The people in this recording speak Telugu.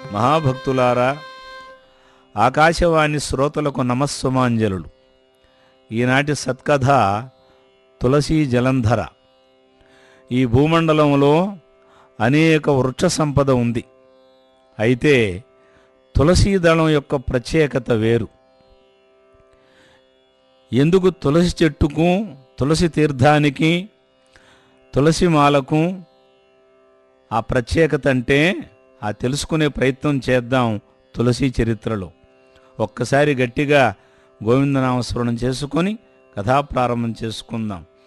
మహాభక్తులారా ఆకాశవాణి శ్రోతలకు నమస్సుమాంజలులు ఈనాటి సత్కథ తులసీ జలంధర ఈ భూమండలంలో అనేక వృక్ష సంపద ఉంది అయితే తులసీ దళం యొక్క ప్రత్యేకత వేరు ఎందుకు తులసి చెట్టుకు తులసి తీర్థానికి తులసి మాలకు ఆ ప్రత్యేకత అంటే ఆ తెలుసుకునే ప్రయత్నం చేద్దాం తులసి చరిత్రలో ఒక్కసారి గట్టిగా గోవిందనామస్మరణం చేసుకొని కథాప్రారంభం చేసుకుందాం